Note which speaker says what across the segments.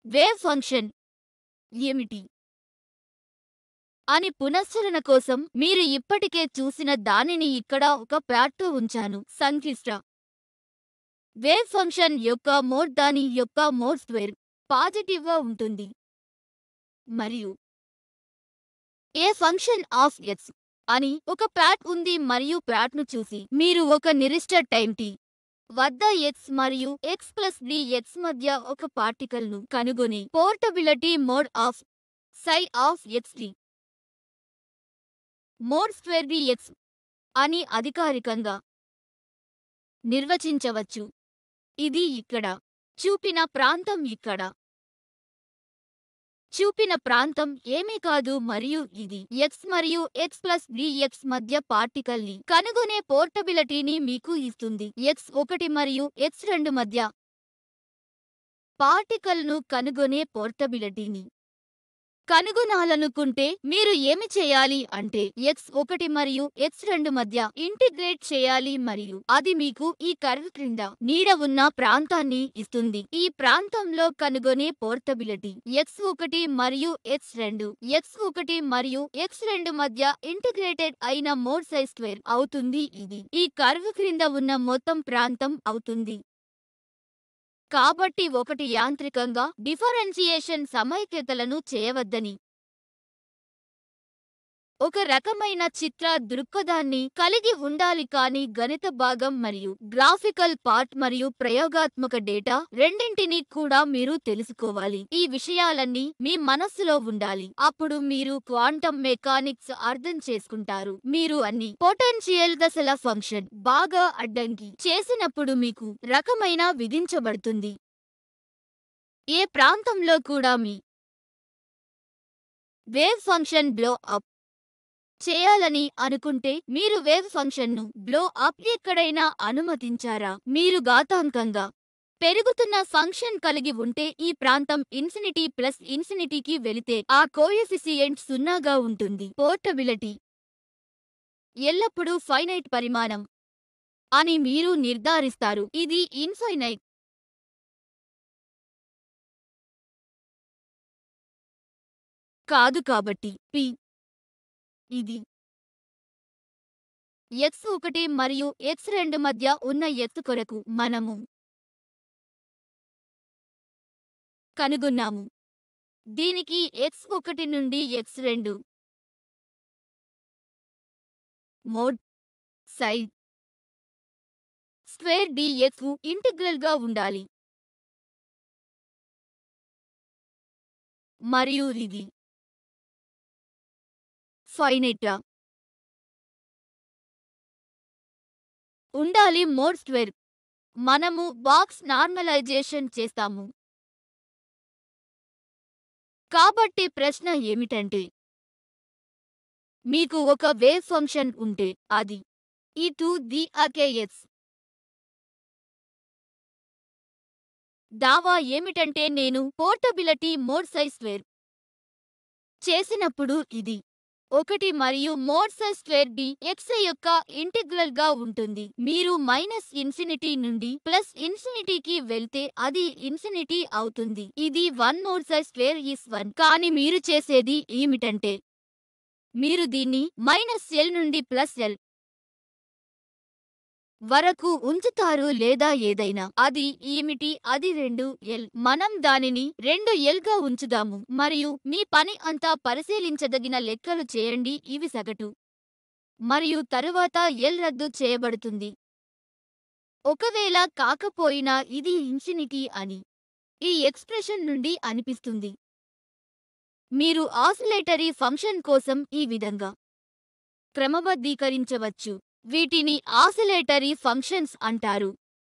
Speaker 1: wave function ఏమిటి అని పునశ్చరణ కోసం మీరు ఇప్పటికే చూసిన దానిని ఇక్కడ ఒక ప్యాట్తో ఉంచాను సంక్లిష్ట వేవ్ ఫంక్షన్ యొక్క మోడ్ దాని యొక్క మోడ్ స్క్వేర్ పాజిటివ్గా ఉంటుంది మరియు ఏ ఫంక్షన్ ఆఫ్ ఎక్స్ అని ఒక ప్యాట్ ఉంది మరియు ప్యాట్ను చూసి మీరు ఒక నిర్దిష్ట టైం టీ వద్ద ఎక్స్ మరియు ఎక్స్ ప్లస్ డి ఎక్స్ మధ్య ఒక పార్టికల్ను కనుగొని probability mod of psi of x d mod square d x అని అధికారికంగా నిర్వచించవచ్చు ఇది ఇక్కడ చూపిన ప్రాంతం ఇక్కడ చూపిన ప్రాంతం ఏమీ కాదు మరియు ఇది ఎక్స్ మరియు ఎక్స్ ప్లస్ డి ఎక్స్ మధ్య పార్టికల్ ని కనుగొనే పోర్టబిలిటీని మీకు ఇస్తుంది ఎక్స్ ఒకటి మరియు ఎక్స్ రెండు మధ్య పార్టికల్ ను కనుగొనే పోర్టబిలిటీని కనుగొనాలనుకుంటే మీరు ఏమి చేయాలి అంటే ఎక్స్ ఒకటి మరియు ఎక్స్ రెండు మధ్య ఇంటిగ్రేట్ చేయాలి మరియు అది మీకు ఈ కర్వ్ క్రింద నీడ ఉన్న ప్రాంతాన్ని ఇస్తుంది ఈ ప్రాంతంలో కనుగొనే పోర్టబిలిటీ ఎక్స్ ఒకటి మరియు ఎక్స్ రెండు ఎక్స్ ఒకటి మరియు ఎక్స్ రెండు మధ్య ఇంటిగ్రేటెడ్ అయిన మోడ్ సైజ్ స్క్వేర్ అవుతుంది ఇది ఈ కర్వ్ క్రింద ఉన్న మొత్తం ప్రాంతం అవుతుంది కాబట్టి ఒకటి యాంత్రికంగా డిఫరెన్షియేషన్ సమైక్యతలను చేయవద్దని ఒక రకమైన చిత్ర దృక్పథాన్ని కలిగి ఉండాలి కానీ గణిత భాగం మరియు గ్రాఫికల్ పార్ట్ మరియు ప్రయోగాత్మక డేటా రెండింటినీ కూడా మీరు తెలుసుకోవాలి ఈ విషయాలన్నీ మీ మనస్సులో ఉండాలి అప్పుడు మీరు క్వాంటం మెకానిక్స్ అర్థం చేసుకుంటారు మీరు అన్ని పొటెన్షియల్ దశల ఫంక్షన్ బాగా అడ్డంకి చేసినప్పుడు మీకు రకమైన విధించబడుతుంది ఏ ప్రాంతంలో కూడా మీ వేవ్ ఫంక్షన్ బ్లో అప్ చేయాలని అనుకుంటే మీరు వేవ్ ఫంక్షన్ను బ్లో అప్ ఎక్కడైనా అనుమతించారా మీరు ఘాతాంకంగా పెరుగుతున్న ఫంక్షన్ కలిగి ఉంటే ఈ ప్రాంతం ఇన్ఫినిటీ ప్లస్ ఇన్ఫినిటీకి వెళితే ఆ కోఎఫిసియెంట్ సున్నాగా ఉంటుంది పోర్టబిలిటీ ఎల్లప్పుడూ ఫైనైట్ పరిమాణం అని మీరు నిర్ధారిస్తారు ఇది ఇన్ఫైనైట్ కాదు కాబట్టి పి ఇది ఎక్స్ ఒకటి మరియు ఎక్స్ రెండు మధ్య ఉన్న ఎత్తు కొరకు మనము కనుగొన్నాము దీనికి ఎక్స్ ఒకటి నుండి ఎక్స్ రెండు mod psi square d x integral గా ఉండాలి మరియు ఇది ఫైనైట్గా ఉండాలి మోడ్ స్క్వేర్ మనము బాక్స్ నార్మలైజేషన్ చేస్తాము కాబట్టి ప్రశ్న ఏమిటంటే మీకు ఒక వేవ్ ఫంక్షన్ ఉంటే అది ఈ టు ది అకేఎస్ దావా ఏమిటంటే నేను పోర్టబిలిటీ మోడ్ సైజ్ స్క్వేర్ చేసినప్పుడు ఇది ఒకటి మరియు mod psi square d x యొక్క ఇంటిగ్రల్ గా ఉంటుంది మీరు మైనస్ ఇన్ఫినిటీ నుండి ప్లస్ ఇన్ఫినిటీకి వెళ్తే అది ఇన్ఫినిటీ అవుతుంది ఇది one mod psi square is one కానీ మీరు చేసేది ఏమిటంటే మీరు దీన్ని మైనస్ ఎల్ నుండి ప్లస్ ఎల్ వరకు ఉంచుతారు లేదా ఏదైనా అది ఏమిటి అది రెండు ఎల్ మనం దానిని రెండు ఎల్ గా ఉంచుదాము మరియు మీ పని అంతా పరిశీలించదగిన లెక్కలు చేయండి ఇవి సగటు మరియు తరువాత ఎల్ రద్దు చేయబడుతుంది ఒకవేళ కాకపోయినా ఇది ఇన్ఫినిటీ అని ఈ ఎక్స్ప్రెషన్ నుండి అనిపిస్తుంది మీరు ఆసిలేటరీ ఫంక్షన్ కోసం ఈ విధంగా క్రమబద్ధీకరించవచ్చు వీటిని ఆసిలేటరీ ఫంక్షన్స్ అంటారు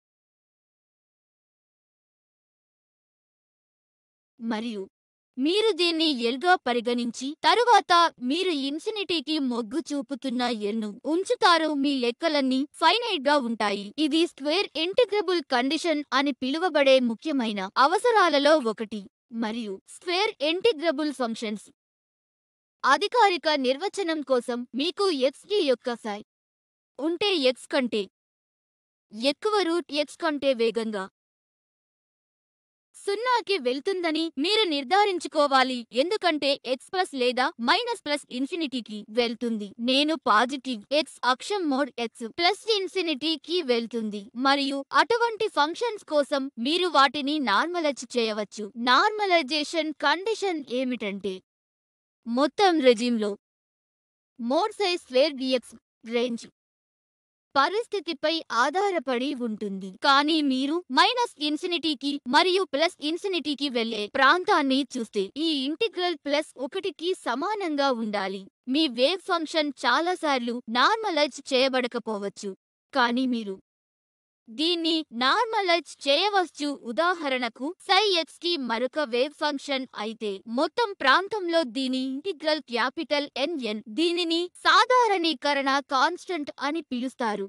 Speaker 1: మరియు మీరు దీన్ని ఎల్గా పరిగణించి తరువాత మీరు ఇన్ఫినిటీకి మొగ్గు చూపుతున్న ఎల్ను ఉంచుతారు మీ లెక్కలన్నీ ఫైనైట్ గా ఉంటాయి ఇది స్క్వేర్ ఇంటిగ్రబుల్ కండిషన్ అని పిలువబడే ముఖ్యమైన అవసరాలలో ఒకటి మరియు స్క్వేర్ ఇంటిగ్రబుల్ ఫంక్షన్స్ అధికారిక నిర్వచనం కోసం మీకు ఎక్స్ యొక్క సై ఉంటే ఎక్స్ కంటే ఎక్కువ రూట్ ఎక్స్ కంటే వేగంగా సున్నాకి వెళ్తుందని మీరు నిర్ధారించుకోవాలి ఎందుకంటే ఎక్స్ ప్లస్ లేదా మైనస్ ప్లస్ ఇన్ఫినిటీకి వెళ్తుంది నేను పాజిటివ్ ఎక్స్ అక్షం మోడ్ ఎక్స్ ప్లస్ ఇన్ఫినిటీకి వెళ్తుంది మరియు అటువంటి ఫంక్షన్స్ కోసం మీరు వాటిని నార్మలైజ్ చేయవచ్చు నార్మలైజేషన్ కండిషన్ ఏమిటంటే మొత్తం రెజిమ్లో mod psi square d x range పరిస్థితిపై ఆధారపడి ఉంటుంది కానీ మీరు మైనస్ ఇన్ఫినిటీకి మరియు ప్లస్ ఇన్ఫినిటీకి వెళ్లే ప్రాంతాన్ని చూస్తే ఈ ఇంటిగ్రల్ ప్లస్ ఒకటికి సమానంగా ఉండాలి మీ వేవ్ ఫంక్షన్ చాలాసార్లు నార్మలైజ్ చేయబడకపోవచ్చు కానీ మీరు దీన్ని నార్మలైజ్ చేయవచ్చు ఉదాహరణకు సై ఎక్స్ కి మరొక వేవ్ ఫంక్షన్ అయితే మొత్తం ప్రాంతంలో దీని ఇంటిగ్రల్ క్యాపిటల్ ఎన్ఎన్ దీనిని సాధారణీకరణ కాన్స్టంట్ అని పిలుస్తారు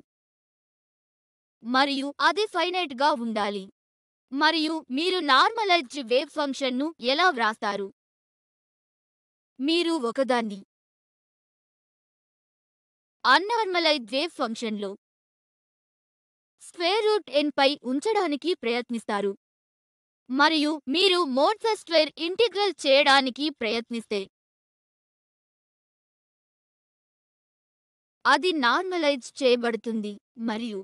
Speaker 1: మరియు అది ఫైనైట్ గా ఉండాలి మరియు మీరు నార్మలైజ్డ్ వేవ్ ఫంక్షన్ను ఎలా వ్రాస్తారు మీరు ఒకదాన్ని అన్నార్మలైజ్ వేవ్ ఫంక్షన్లో స్క్వేర్ రూట్ ఎన్ పై ఉంచడానికి ప్రయత్నిస్తారు మరియు మీరు మోడ్స స్క్వేర్ ఇంటిగ్రల్ చేయడానికి ప్రయత్నిస్తే అది నార్మలైజ్ చేయబడుతుంది మరియు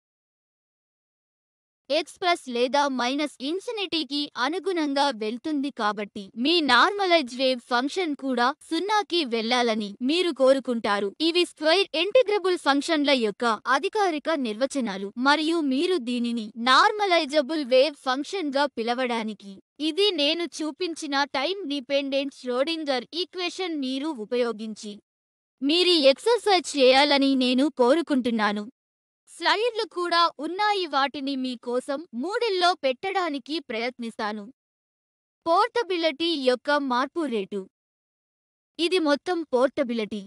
Speaker 1: ఎక్స్ ప్లస్ లేదా మైనస్ ఇన్ఫినిటీకి అనుగుణంగా వెళ్తుంది కాబట్టి మీ నార్మలైజ్ వేవ్ ఫంక్షన్ కూడా సున్నాకి వెళ్ళాలని మీరు కోరుకుంటారు ఇవి స్క్వేర్ ఇంటిగ్రబుల్ ఫంక్షన్ల యొక్క అధికారిక నిర్వచనాలు మరియు మీరు దీనిని నార్మలైజబుల్ వేవ్ ఫంక్షన్ గా పిలవడానికి ఇది నేను చూపించిన టైం డిపెండెంట్ ష్రోడింగర్ ఈక్వేషన్ మీరు ఉపయోగించి మీరు ఎక్సర్సైజ్ చేయాలని నేను కోరుకుంటున్నాను స్లైడ్లు కూడా ఉన్నాయి వాటిని మీ కోసం మూడిల్లో పెట్టడానికి ప్రయత్నిస్తాను పోర్టబిలిటీ యొక్క మార్పు రేటు ఇది మొత్తం పోర్టబిలిటీ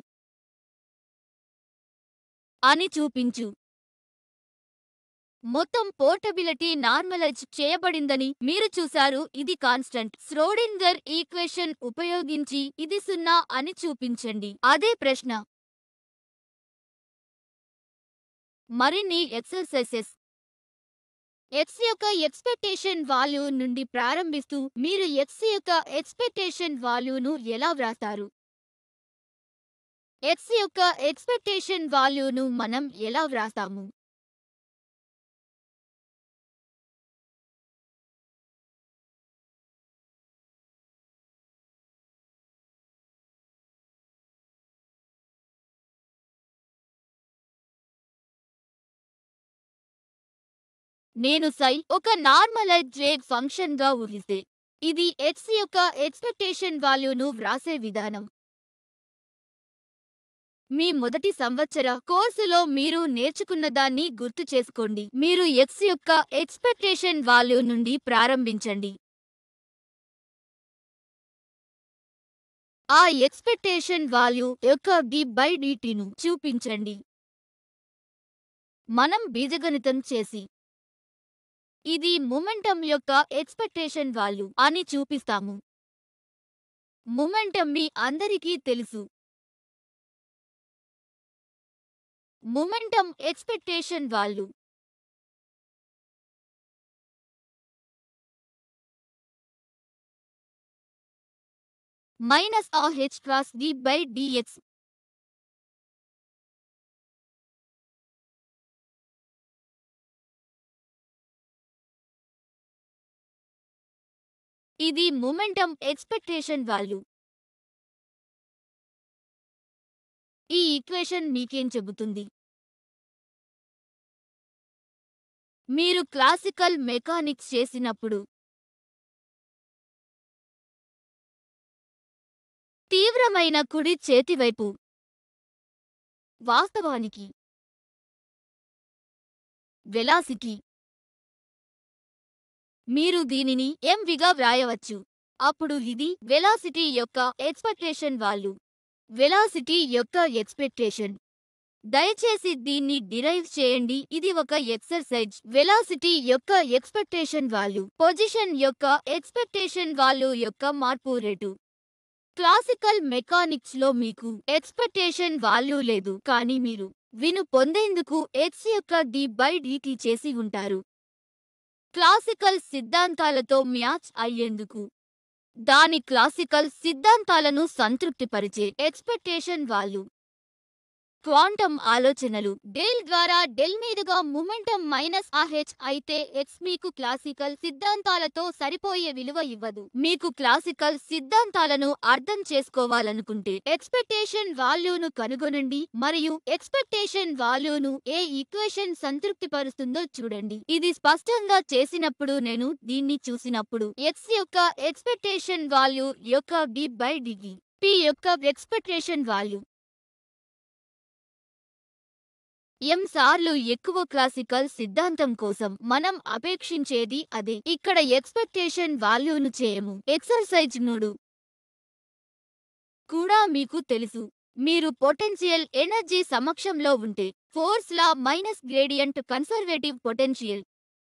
Speaker 1: అని చూపించు మొత్తం పోర్టబిలిటీ నార్మలైజ్ చేయబడిందని మీరు చూశారు ఇది కాన్స్టంట్ శ్రోడింగర్ ఈక్వేషన్ ఉపయోగించి ఇది సున్నా అని చూపించండి అదే ప్రశ్న మరిన్ని ఎక్సర్సైజెస్ ఎక్స్ యొక్క ఎక్స్పెక్టేషన్ వాల్యూ నుండి ప్రారంభిస్తూ మీరు ఎక్స్ యొక్క ఎక్స్పెక్టేషన్ వాల్యూను ఎలా వ్రాస్తారు ఎక్స్ యొక్క ఎక్స్పెక్టేషన్ వాల్యూను మనం ఎలా వ్రాస్తాము నేను సై ఒక నార్మలైజ్ వేవ్ ఫంక్షన్ గా ఊహిస్తే ఇది ఎక్స్ యొక్క ఎక్స్పెక్టేషన్ వాల్యూను వ్రాసే విధానం మీ మొదటి సంవత్సర కోర్సులో మీరు నేర్చుకున్న దాన్ని గుర్తు చేసుకోండి మీరు ఎక్స్ యొక్క ఎక్స్పెక్టేషన్ వాల్యూ నుండి ప్రారంభించండి ఆ ఎక్స్పెక్టేషన్ వాల్యూ యొక్క డి బై డిటిను చూపించండి మనం బీజగణితం చేసి ఇది మొమెంటం యొక్క ఎక్స్పెక్టేషన్ వాల్యూ అని చూపిస్తాము మొమెంటం మీ అందరికీ తెలుసు మొమెంటం ఎక్స్పెక్టేషన్ వాల్యూ మైనస్ ఆ h cross d by d x ఇది మొమెంటం ఎక్స్పెక్టేషన్ వాల్యూ ఈ ఈక్వేషన్ మీకేం చెబుతుంది మీరు క్లాసికల్ మెకానిక్స్ చేసినప్పుడు తీవ్రమైన కుడి చేతివైపు వాస్తవానికి వెలాసిటీ మీరు దీనిని ఎంవిగా వ్రాయవచ్చు అప్పుడు ఇది వెలాసిటీ యొక్క ఎక్స్పెక్టేషన్ వాల్యూ వెలాసిటీ యొక్క ఎక్స్పెక్టేషన్ దయచేసి దీన్ని డిరైవ్ చేయండి ఇది ఒక ఎక్సర్సైజ్ వెలాసిటీ యొక్క ఎక్స్పెక్టేషన్ వాల్యూ పొజిషన్ యొక్క ఎక్స్పెక్టేషన్ వాల్యూ యొక్క మార్పు రేటు క్లాసికల్ మెకానిక్స్ లో మీకు ఎక్స్పెక్టేషన్ వాల్యూ లేదు కానీ మీరు విను పొందేందుకు ఎక్స్ యొక్క డి బై డిటి చేసి ఉంటారు క్లాసికల్ సిద్ధాంతాలతో మ్యాచ్ అయ్యేందుకు దాని క్లాసికల్ సిద్ధాంతాలను సంతృప్తిపరిచే ఎక్స్పెక్టేషన్ వాల్యూ క్వాంటం ఆలోచనలు డెల్ ద్వారా డెల్ మీదుగా మొమెంటం మైనస్ ఆహెచ్ అయితే ఎక్స్ మీకు క్లాసికల్ సిద్ధాంతాలతో సరిపోయే విలువ ఇవ్వదు మీకు క్లాసికల్ సిద్ధాంతాలను అర్థం చేసుకోవాలనుకుంటే ఎక్స్పెక్టేషన్ వాల్యూను కనుగొనండి మరియు ఎక్స్పెక్టేషన్ వాల్యూను ఏ ఈక్వేషన్ సంతృప్తిపరుస్తుందో చూడండి ఇది స్పష్టంగా చేసినప్పుడు నేను దీన్ని చూసినప్పుడు ఎక్స్ యొక్క ఎక్స్పెక్టేషన్ వాల్యూ యొక్క డి బై డిగి పి యొక్క ఎక్స్పెక్టేషన్ వాల్యూ ఎం సార్లు ఎక్కువ క్లాసికల్ సిద్ధాంతం కోసం మనం అపేక్షించేది అదే ఇక్కడ ఎక్స్పెక్టేషన్ వాల్యూను చేయము ఎక్సర్సైజ్ నోడు కూడా మీకు తెలుసు మీరు పొటెన్షియల్ ఎనర్జీ సమక్షంలో ఉంటే force law minus gradient conservative potential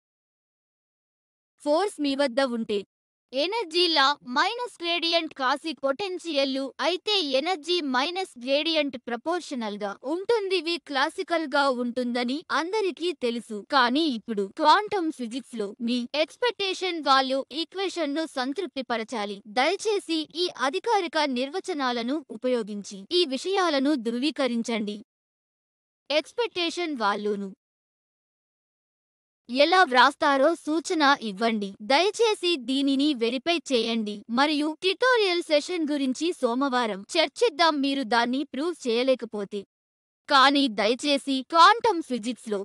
Speaker 1: force మీ వద్ద ఉంటే ఎనర్జీ లా మైనస్ గ్రేడియంట్ కాసి పొటెన్షియల్లు అయితే ఎనర్జీ మైనస్ గ్రేడియంట్ ప్రపోర్షనల్ గా ఉంటుంది ఇవి క్లాసికల్ గా ఉంటుందని అందరికీ తెలుసు కానీ ఇప్పుడు క్వాంటం ఫిజిక్స్ లో మీ ఎక్స్పెక్టేషన్ వాల్యూ ఈక్వేషన్ ను సంతృప్తిపరచాలి దయచేసి ఈ అధికారిక నిర్వచనాలను ఉపయోగించి ఈ విషయాలను ధృవీకరించండి ఎక్స్పెక్టేషన్ వాల్యూను ఎలా వ్రాస్తారో సూచన ఇవ్వండి దయచేసి దీనిని వెరిఫై చేయండి మరియు ట్యుటోరియల్ సెషన్ గురించి సోమవారం చర్చిద్దాం మీరు దాన్ని ప్రూవ్ చేయలేకపోతే కానీ దయచేసి క్వాంటం ఫిజిక్స్ లో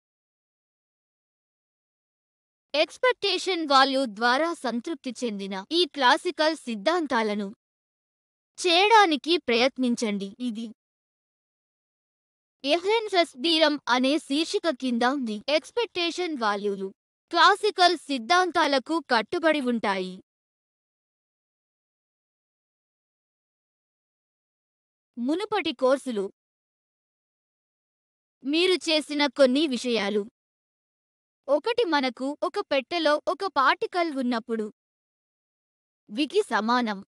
Speaker 1: ఎక్స్పెక్టేషన్ వాల్యూ ద్వారా సంతృప్తి చెందిన ఈ క్లాసికల్ సిద్ధాంతాలను చేయడానికి ప్రయత్నించండి ఇది ఎహ్రెన్సెస్ థీరం అనే శీర్షిక కింద ఉంది ఎక్స్పెక్టేషన్ వాల్యూలు క్లాసికల్ సిద్ధాంతాలకు కట్టుబడి ఉంటాయి మునుపటి కోర్సులు మీరు చేసిన కొన్ని విషయాలు ఒకటి మనకు ఒక పెట్టెలో ఒక పార్టికల్ ఉన్నప్పుడు వికి సమానం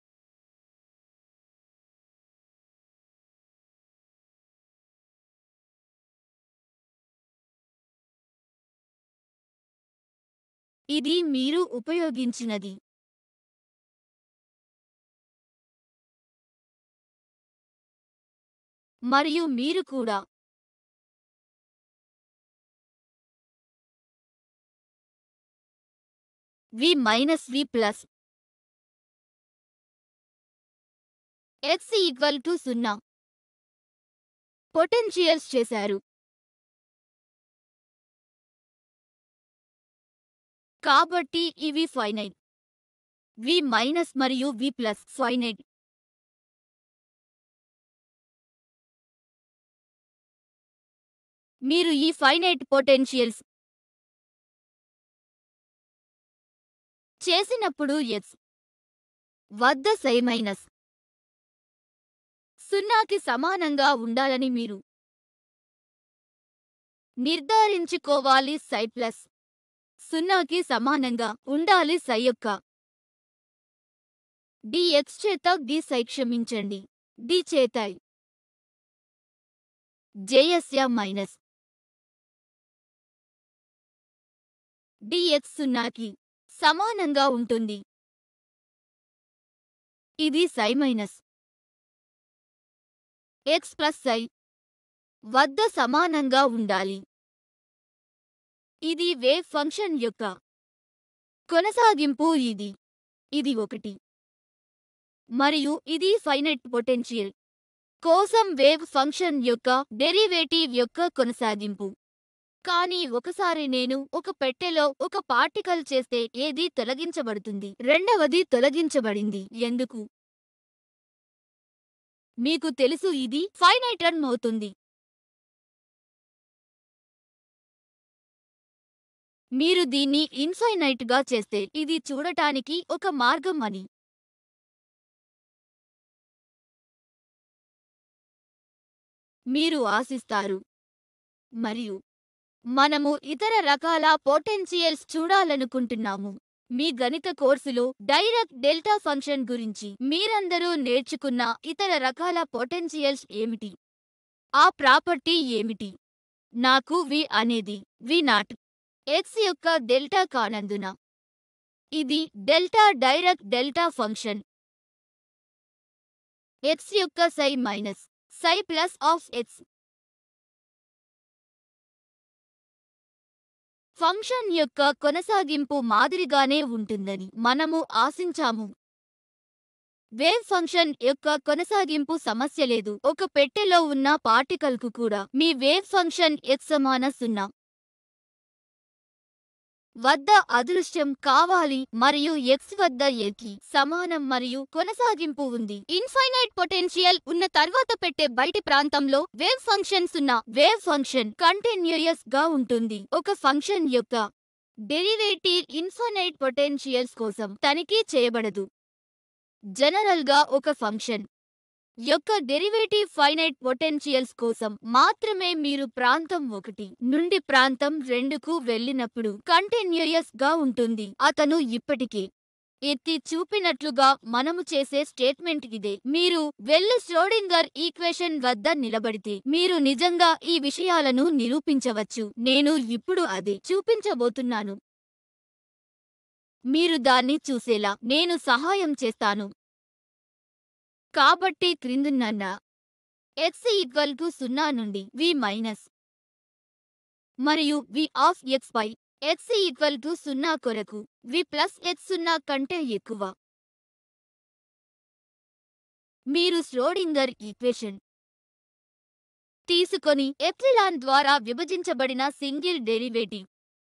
Speaker 1: ఇది మీరు ఉపయోగించినది మరియు మీరు కూడా V minus V plus x equal to సున్నా పొటెన్షియల్స్ చేశారు కాబట్టి ఇవి ఫైనైట్ వి మైనస్ మరియు వి ప్లస్ ఫైనైట్ మీరు ఈ ఫైనైట్ పొటెన్షియల్స్ చేసినప్పుడు ఎక్స్ వద్ద సై మైనస్ సున్నాకి సమానంగా ఉండాలని మీరు నిర్ధారించుకోవాలి సై ప్లస్ సున్నాకి సమానంగా ఉండాలి సై యొక్క డిఎక్స్ చేత డి సై క్షమించండి డి చేత జేఎస్య మైనస్ డిఎక్స్ సున్నాకి సమానంగా ఉంటుంది ఇది psi minus x plus psi వద్ద సమానంగా ఉండాలి ఇది వేవ్ ఫంక్షన్ యొక్క కొనసాగింపు ఇది ఇది ఒకటి మరియు ఇది ఫైనైట్ పొటెన్షియల్ కోసం వేవ్ ఫంక్షన్ యొక్క డెరివేటివ్ యొక్క కొనసాగింపు కానీ ఒకసారి నేను ఒక పెట్టెలో ఒక పార్టికల్ చేస్తే ఏది తొలగించబడుతుంది రెండవది తొలగించబడింది ఎందుకు మీకు తెలుసు ఇది ఫైనైట్ రన్ అవుతుంది మీరు దీన్ని ఇన్ఫైనైట్ గా చేస్తే ఇది చూడటానికి ఒక మార్గం అని మీరు ఆశిస్తారు మరియు మనము ఇతర రకాల పొటెన్షియల్స్ చూడాలనుకుంటున్నాము మీ గణిత కోర్సులో డైరెక్ట్ డెల్టా ఫంక్షన్ గురించి మీరందరూ నేర్చుకున్న ఇతర రకాల పొటెన్షియల్స్ ఏమిటి ఆ ప్రాపర్టీ ఏమిటి నాకు వి అనేది వి నాట్ ఎక్స్ యొక్క డెల్టా కానందున ఇది delta Dirac delta function x యొక్క psi minus psi plus of x function యొక్క కొనసాగింపు మాదిరిగానే ఉంటుందని మనము ఆశించాము వేవ్ ఫంక్షన్ యొక్క కొనసాగింపు సమస్య లేదు ఒక పెట్టెలో ఉన్న పార్టికల్ కు కూడా మీ వేవ్ ఫంక్షన్ ఎక్స్ సమాన సున్నా వద్ద అదృశ్యం కావాలి మరియు ఎక్స్ వద్ద ఎకి సమానం మరియు కొనసాగింపు ఉంది ఇన్ఫైనైట్ పొటెన్షియల్ ఉన్న తర్వాత పెట్టే బయటి ప్రాంతంలో వేవ్ ఫంక్షన్ సున్నా వేవ్ ఫంక్షన్ కంటిన్యూయస్ గా ఉంటుంది ఒక ఫంక్షన్ యొక్క డెరివేటివ్ ఇన్ఫైనైట్ పొటెన్షియల్స్ కోసం తనిఖీ చేయబడదు జనరల్ గా ఒక ఫంక్షన్ యొక్క డెరివేటివ్ ఫైనైట్ పొటెన్షియల్స్ కోసం మాత్రమే మీరు ప్రాంతం ఒకటి నుండి ప్రాంతం రెండుకు వెళ్ళినప్పుడు కంటిన్యూయస్ గా ఉంటుంది అతను ఇప్పటికే ఎత్తి చూపినట్లుగా మనము చేసే స్టేట్మెంట్ ఇదే మీరు వెళ్లి ష్రోడింగర్ ఈక్వేషన్ వద్ద నిలబడితే మీరు నిజంగా ఈ విషయాలను నిరూపించవచ్చు నేను ఇప్పుడు అదే చూపించబోతున్నాను మీరు దాన్ని చూసేలా నేను సహాయం చేస్తాను కాబట్టి క్రిందున్న ఎక్స్ ఈక్వల్ టు సున్నా నుండి వి మైనస్ మరియు వి ఆఫ్ ఎక్స్ పై ఎక్స్ ఈక్వల్ టు సున్నా కొరకు వి ప్లస్ ఎక్స్ సున్నా కంటే ఎక్కువ మీరు ష్రోడింగర్ ఈక్వేషన్ తీసుకొని ఎప్సిలాన్ ద్వారా విభజించబడిన సింగిల్ డెరివేటివ్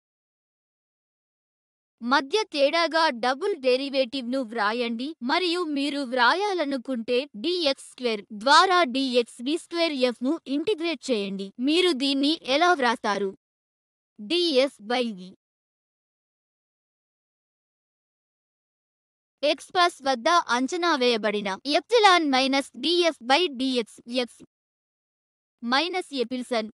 Speaker 1: మధ్య తేడాగా డబుల్ డెరివేటివ్ ను వ్రాయండి మరియు మీరు వ్రాయాలనుకుంటే డిఎక్స్ స్క్వేర్ ద్వారా డిఎక్స్ బి స్క్వేర్ ఎఫ్ ను ఇంటిగ్రేట్ చేయండి మీరు దీన్ని ఎలా వ్రాస్తారు d s by V x plus వద్ద అంచనా వేయబడిన epsilon minus d f by d x x minus epsilon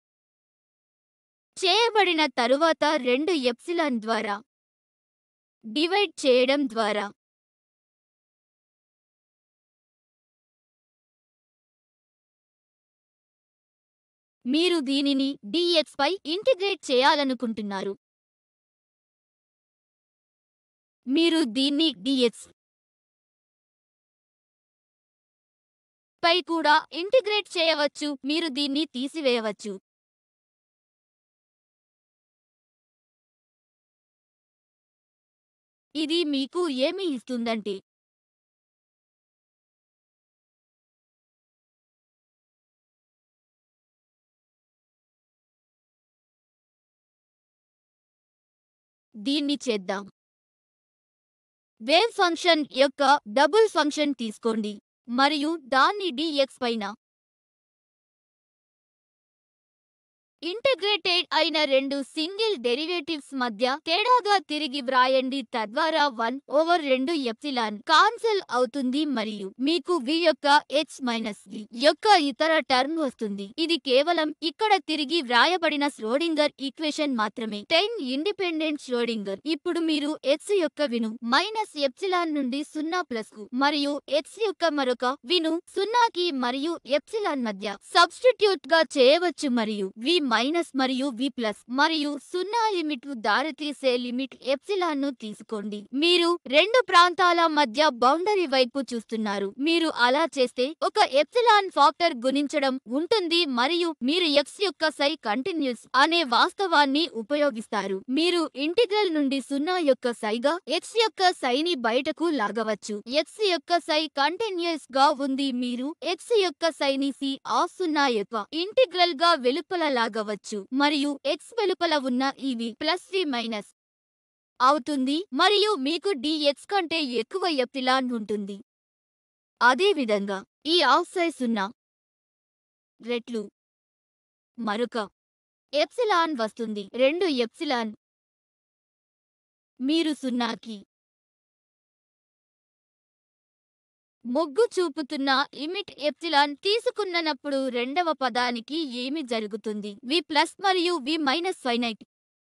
Speaker 1: చేయబడిన తరువాత రెండు ఎప్సిలాన్ ద్వారా డివైడ్ చేయడం ద్వారా మీరు దీనిని dx పై ఇంటిగ్రేట్ చేయాలనుకుంటున్నారు మీరు దీన్ని dx పై కూడా ఇంటిగ్రేట్ చేయవచ్చు మీరు దీన్ని తీసివేయవచ్చు ఇది మీకు ఏమి ఇస్తుందంటే దీన్ని చేద్దాం వేవ్ ఫంక్షన్ యొక్క డబుల్ ఫంక్షన్ తీసుకోండి మరియు దాన్ని dx పైన ఇంటిగ్రేటెడ్ అయిన రెండు సింగిల్ డెరివేటివ్స్ మధ్య తేడాగా తిరిగి వ్రాయండి తద్వారా వన్ ఓవర్ రెండు ఎప్సిలాన్ కాన్సెల్ అవుతుంది మరియు మీకు v యొక్క h మైనస్ v యొక్క ఇతర టర్మ్ వస్తుంది ఇది కేవలం ఇక్కడ తిరిగి వ్రాయబడిన శ్రోడింగర్ ఈక్వేషన్ మాత్రమే టెన్ ఇండిపెండెంట్ శ్రోడింగర్ ఇప్పుడు మీరు x యొక్క విను మైనస్ ఎప్సిలాన్ నుండి సున్నా ప్లస్ కు మరియు x యొక్క మరొక విను సున్నాకి మరియు ఎప్సిలాన్ మధ్య సబ్స్టిట్యూట్ గా చేయవచ్చు మరియు v మైనస్ మరియు వి ప్లస్ మరియు సున్నా లిమిట్ దారితీసే లిమిట్ ఎప్సిలాన్ ను తీసుకోండి మీరు రెండు ప్రాంతాల మధ్య బౌండరీ వైపు చూస్తున్నారు మీరు అలా చేస్తే ఒక ఎప్సిలాన్ ఫాక్టర్ గుణించడం ఉంటుంది మరియు మీరు ఎక్స్ యొక్క సై కంటిన్యూస్ అనే వాస్తవాన్ని ఉపయోగిస్తారు మీరు ఇంటిగ్రల్ నుండి సున్నా యొక్క సైగా ఎక్స్ యొక్క సైని బయటకు లాగవచ్చు ఎక్స్ యొక్క సై కంటిన్యూస్ గా ఉంది మీరు ఎక్స్ యొక్క సైని సి ఆఫ్ సున్నా యొక్క ఇంటిగ్రల్ గా వెలుపల లాగవచ్చు మరియు ఎక్స్ వెలుపల ఉన్న ఇవి ప్లస్ వి మైనస్ అవుతుంది మరియు మీకు డిఎక్స్ కంటే ఎక్కువ ఎప్సిలాన్ ఉంటుంది అదేవిధంగా ఈ ఆఫ్ సై సున్నా రెట్లు మరొక ఎప్సిలాన్ వస్తుంది రెండు ఎప్సిలాన్ మీరు సున్నాకి మొగ్గు చూపుతున్న ఇమిట్ ఎప్సిలాన్ తీసుకున్నప్పుడు రెండవ పదానికి ఏమి జరుగుతుంది వి ప్లస్ మరియు వి మైనస్ ఫైనైట్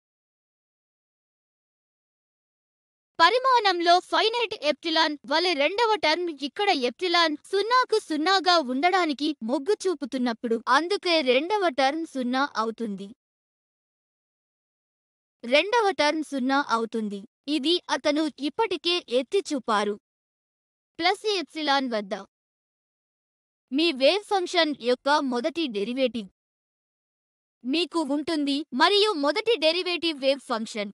Speaker 1: పరిమాణంలో ఫైనైట్ ఎప్సిలాన్ వలె రెండవ టర్మ్ ఇక్కడ ఎప్సిలాన్ సున్నాకు సున్నాగా ఉండడానికి మొగ్గు చూపుతున్నప్పుడు అందుకే రెండవ టర్మ్ సున్నా అవుతుంది రెండవ టర్మ్ సున్నా అవుతుంది ఇది అతను ఇప్పటికే ఎత్తి చూపారు ప్లస్ ఎప్సిలాన్ వద్ద మీ వేవ్ ఫంక్షన్ యొక్క మొదటి డెరివేటివ్ మీకు ఉంటుంది మరియు మొదటి డెరివేటివ్ వేవ్ ఫంక్షన్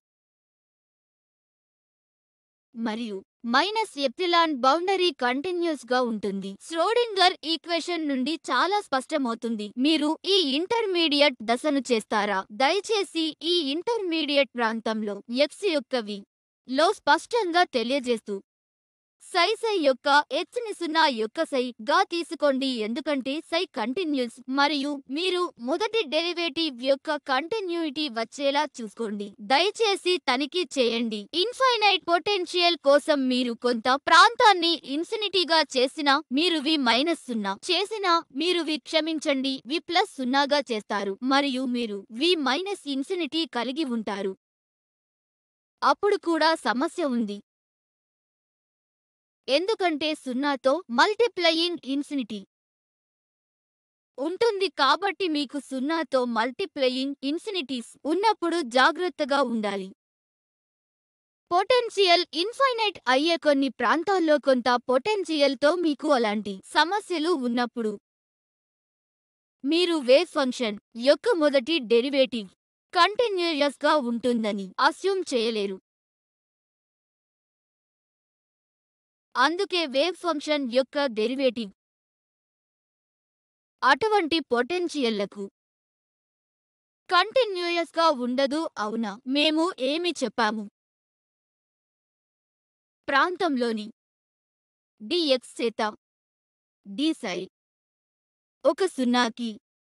Speaker 1: మరియు మైనస్ ఎప్సిలాన్ బౌండరీ కంటిన్యూస్ గా ఉంటుంది శ్రోడింగర్ ఈక్వేషన్ నుండి చాలా స్పష్టమవుతుంది మీరు ఈ ఇంటర్మీడియట్ దశను చేస్తారా దయచేసి ఈ ఇంటర్మీడియట్ ప్రాంతంలో ఎక్స్ యొక్క వి లో స్పష్టంగా తెలియజేస్తూ సై సై యొక్క హెచ్ ని సున్నా యొక్క సై గా తీసుకోండి ఎందుకంటే సై కంటిన్యూస్ మరియు మీరు మొదటి డెరివేటివ్ యొక్క కంటిన్యూటీ వచ్చేలా చూసుకోండి దయచేసి తనిఖీ చేయండి ఇన్ఫైనైట్ పొటెన్షియల్ కోసం మీరు కొంత ప్రాంతాన్ని ఇన్ఫినిటీగా చేసిన మీరు వి మైనస్ సున్నా చేసిన మీరు వి క్షమించండి వి ప్లస్ సున్నాగా చేస్తారు మరియు మీరు వి మైనస్ ఇన్ఫినిటీ కలిగి ఉంటారు అప్పుడు కూడా సమస్య ఉంది ఎందుకంటే సున్నాతో మల్టిప్లయింగ్ ఇన్ఫినిటీ ఉంటుంది కాబట్టి మీకు సున్నాతో మల్టిప్లయింగ్ ఇన్ఫినిటీస్ ఉన్నప్పుడు జాగ్రత్తగా ఉండాలి పొటెన్షియల్ ఇన్ఫైనైట్ అయ్యే కొన్ని ప్రాంతాల్లో కొంత పొటెన్షియల్తో మీకు అలాంటి సమస్యలు ఉన్నప్పుడు మీరు వేవ్ ఫంక్షన్ యొక్క మొదటి డెరివేటివ్ కంటిన్యూయస్ గా ఉంటుందని అస్యూమ్ చేయలేరు అందుకే వేవ్ ఫంక్షన్ యొక్క డెరివేటివ్ అటువంటి పొటెన్షియల్లకు కంటిన్యూయస్ గా ఉండదు అవునా మేము ఏమి చెప్పాము ప్రాంతంలోని డిఎక్స్ చేత డిసై ఒక సున్నాకి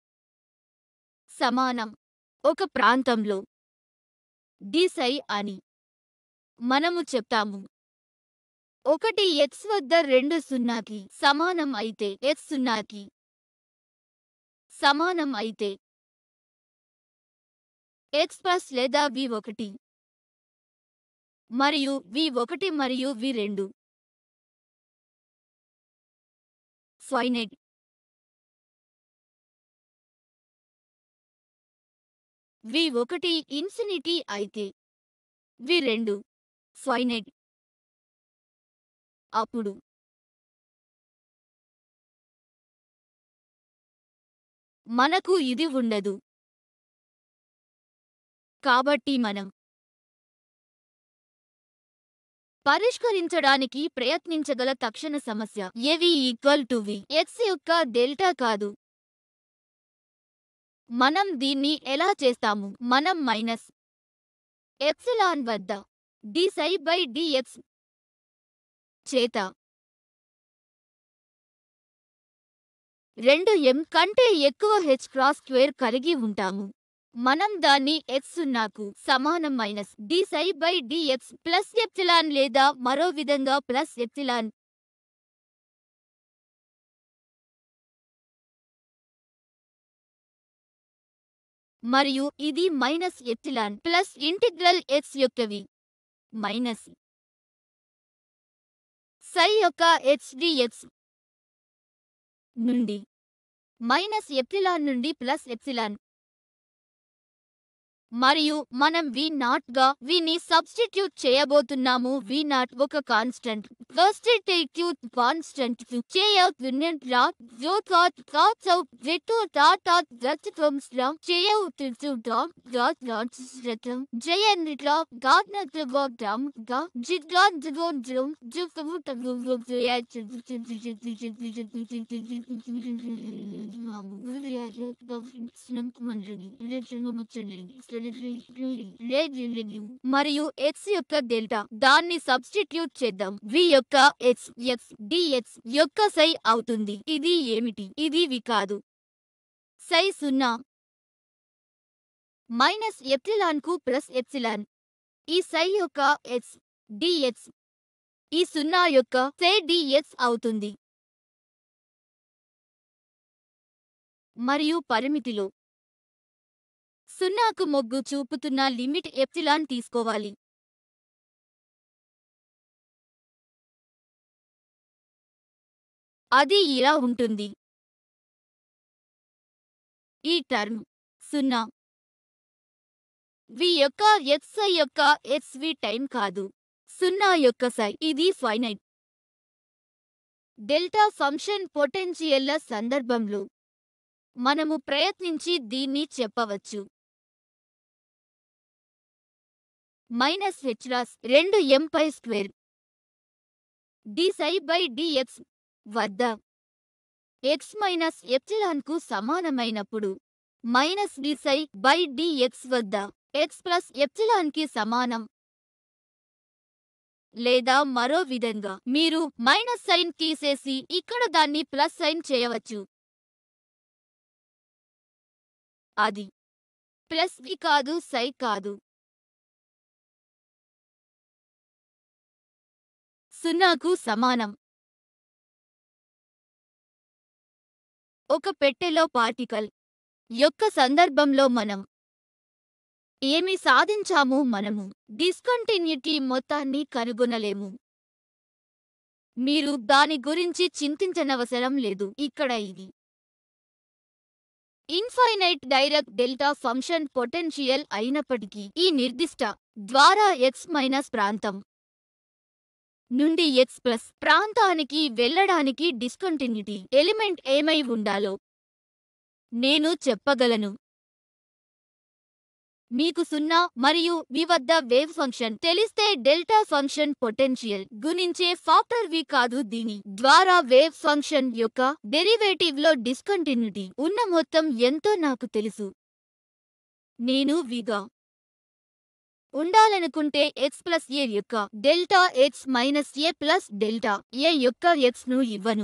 Speaker 1: సమానం ఒక ప్రాంతంలో డిసై అని మనము చెప్తాము ఒకటి ఎక్స్ వద్ద రెండు సున్నాకి సమానం అయితే ఎక్స్ సున్నాకి సమానం అయితే ఎక్స్ ప్లస్ లేదా వి ఒకటి మరియు వి ఒకటి మరియు వి రెండు ఫైనైట్ వి ఒకటి ఇన్ఫినిటీ అయితే వి రెండు ఫైనైట్ అప్పుడు మనకు ఇది ఉండదు కాబట్టి మనం పరిష్కరించడానికి ప్రయత్నించగల తక్షణ సమస్య ఏవి ఈక్వల్ టు వి ఎక్స్ యొక్క డెల్టా కాదు మనం దీన్ని ఎలా చేస్తాము మనం మైనస్ ఎప్సిలాన్ వద్ద డిసై బై డిఎక్స్ చేత రెండు ఎం కంటే ఎక్కువ హెచ్ క్రాస్ స్క్వేర్ కలిగి ఉంటాము మనం దాన్ని ఎక్స్ సున్నాకు సమానం minus d psi by d x plus epsilon లేదా మరో విధంగా ప్లస్ ఎప్సిలాన్ మరియు ఇది minus epsilon plus integral x యొక్కవి మైనస్ సై యొక్క హెచ్డిఎక్స్ నుండి మైనస్ ఎప్సిలాన్ నుండి ప్లస్ ఎప్సిలాన్ మరియు మనం వి నాట్ గా విని సబ్స్టిట్యూట్ చేయబోతున్నాము వి నాట్ ఒక కాన్స్టెంట్ సబ్స్టిట్యూట్ కాన్స్టెంట్ చేయౌట్ రా జో థాట్ థాట్స్ అవుట్ జెట్టు థాట్ థాట్ జట్ ఫ్రమ్స్ రా చేయౌ తిల్చు డా డాట్ డాట్ రతం జయ నిట్లా గాట్ నట్ గో డామ్ గా జిట్ గా జిగో జిమ్ జు ఫము తగు గో జయ మరియు ఎక్స్ యొక్క డెల్టా దాన్ని సబ్స్టిట్యూట్ చేద్దాం వి యొక్క ఎక్స్ ఎక్స్ డిఎక్స్ యొక్క సై అవుతుంది ఇది ఏమిటి ఇది వి కాదు సై సున్నా మైనస్ ఎప్సిలాన్ కు ప్లస్ ఎప్సిలాన్ ఈ సై యొక్క ఎక్స్ డిఎక్స్ ఈ సున్నా యొక్క సై డిఎక్స్ అవుతుంది మరియు పరిమితిలో సున్నాకు మొగ్గు చూపుతున్న లిమిట్ ఎప్సిలాన్ తీసుకోవాలి అది ఇలా ఉంటుంది ఈ టర్మ్ సున్నా వి యొక్క xi యొక్క xv టైం కాదు సున్నా యొక్క సై ఇది ఫైనైట్ డెల్టా ఫంక్షన్ పొటెన్షియల్ల సందర్భంలో మనము ప్రయత్నించి దీన్ని చెప్పవచ్చు మైనస్ హెచ్రాస్ రెండు ఎం పై స్క్వేర్ డిసై బై డిఎక్స్ వద్ద ఎక్స్ మైనస్ ఎప్సిలాన్కు సమానమైనప్పుడు మైనస్ డిసై బై డిఎక్స్ వద్ద ఎక్స్ ప్లస్ ఎప్సిలాన్కి సమానం లేదా మరో విధంగా మీరు మైనస్ సైన్ తీసేసి ఇక్కడ దాన్ని ప్లస్ సైన్ చేయవచ్చు అది ప్లస్ వి కాదు సై కాదు సున్నాకు సమానం ఒక పెట్టెలో పార్టికల్ యొక్క సందర్భంలో మనం ఏమి సాధించాము మనము డిస్కంటిన్యూటీ మొత్తాన్ని కనుగొనలేము మీరు దాని గురించి చింతించనవసరం లేదు ఇక్కడ ఇది infinite Dirac delta function potential అయినప్పటికీ ఈ నిర్దిష్ట ద్వారా ఎక్స్ మైనస్ ప్రాంతం నుండి ఎక్స్ ప్లస్ ప్రాంతానికి వెళ్ళడానికి డిస్కంటిన్యూటీ ఎలిమెంట్ ఏమై ఉండాలో నేను చెప్పగలను మీకు సున్నా మరియు వి వద్ద వేవ్ ఫంక్షన్ తెలిస్తే డెల్టా ఫంక్షన్ పొటెన్షియల్ గుణించే ఫాక్టర్ వి కాదు దీని ద్వారా వేవ్ ఫంక్షన్ యొక్క డెరివేటివ్ లో డిస్కంటిన్యూటీ ఉన్న మొత్తం ఎంతో నాకు తెలుసు నేను విగా ఉండాలనుకుంటే ఎక్స్ ప్లస్ ఏ యొక్క delta x minus a plus delta a యొక్క ఎక్స్ ను ఇవ్వను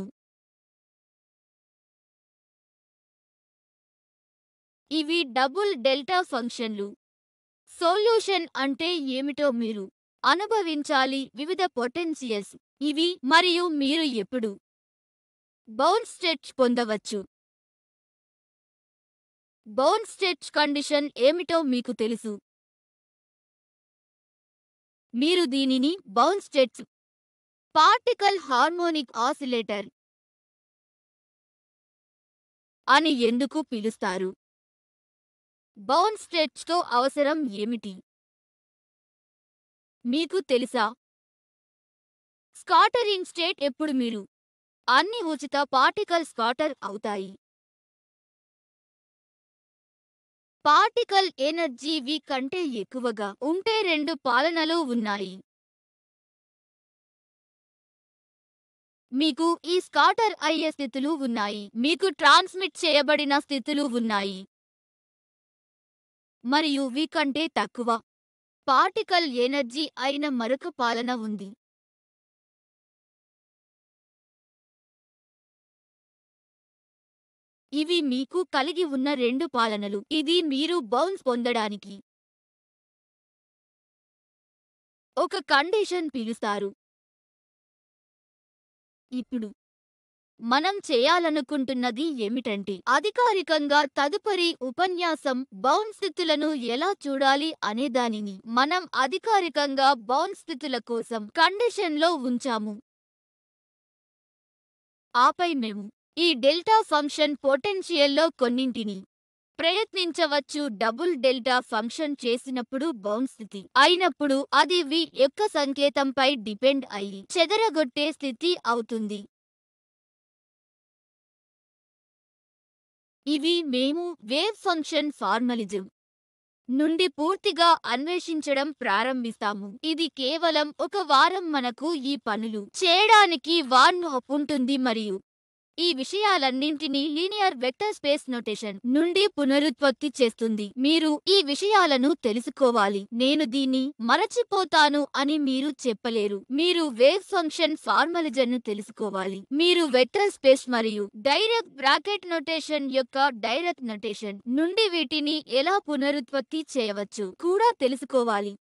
Speaker 1: ఇవి డబుల్ డెల్టా ఫంక్షన్లు సొల్యూషన్ అంటే ఏమిటో మీరు అనుభవించాలి వివిధ పొటెన్షియల్స్ ఇవి మరియు మీరు ఎప్పుడు బౌన్ స్టెచ్ పొందవచ్చు బౌన్ స్టెచ్ కండిషన్ ఏమిటో మీకు తెలుసు మీరు దీనిని bound state particle harmonic oscillator అని ఎందుకు పిలుస్తారు బౌన్ స్టెచ్తో అవసరం ఏమిటి మీకు తెలుసా స్కాటరింగ్ స్టేట్ ఎప్పుడు మీరు అన్ని ఉచిత పార్టికల్ స్కాటర్ అవుతాయి పార్టికల్ ఎనర్జీ వి కంటే ఎక్కువగా ఉంటే రెండు పాలనలు ఉన్నాయి మీకు ఈ స్కాటర్ అయ్యే స్థితులు ఉన్నాయి మీకు ట్రాన్స్మిట్ చేయబడిన స్థితులు ఉన్నాయి మరియు వి కంటే తక్కువ పార్టికల్ ఎనర్జీ అయిన మరొక పాలన ఉంది ఇవి మీకు కలిగి ఉన్న రెండు పాలనలు ఇది మీరు బౌన్స్ పొందడానికి ఒక కండిషన్ పిలుస్తారు ఇప్పుడు మనం చేయాలనుకుంటున్నది ఏమిటంటే అధికారికంగా తదుపరి ఉపన్యాసం బౌన్ స్థితులను ఎలా చూడాలి అనే దానిని మనం అధికారికంగా బౌన్ స్థితుల కోసం కండిషన్లో ఉంచాము ఆపై మేము ఈ డెల్టా ఫంక్షన్ పొటెన్షియల్లో కొన్నింటిని ప్రయత్నించవచ్చు డబుల్ డెల్టా ఫంక్షన్ చేసినప్పుడు బౌన్ స్థితి అయినప్పుడు అది వి యొక్క సంకేతంపై డిపెండ్ అయి చెదరగొట్టే స్థితి అవుతుంది ఇవి మేము వేవ్ ఫంక్షన్ ఫార్మలిజం నుండి పూర్తిగా అన్వేషించడం ప్రారంభిస్తాము ఇది కేవలం ఒక వారం మనకు ఈ పనులు చేయడానికి వాన్ ఉంటుంది మరియు ఈ విషయాలన్నింటినీ లీనియర్ వెక్టర్ స్పేస్ నోటేషన్ నుండి పునరుత్పత్తి చేస్తుంది మీరు ఈ విషయాలను తెలుసుకోవాలి నేను దీన్ని మరచిపోతాను అని మీరు చెప్పలేరు మీరు వేవ్ ఫంక్షన్ ఫార్మలిజంను తెలుసుకోవాలి మీరు వెక్టర్ స్పేస్ మరియు డైరెక్ట్ బ్రాకెట్ నోటేషన్ యొక్క డైరెక్ట్ నోటేషన్ నుండి వీటిని ఎలా పునరుత్పత్తి చేయవచ్చు కూడా తెలుసుకోవాలి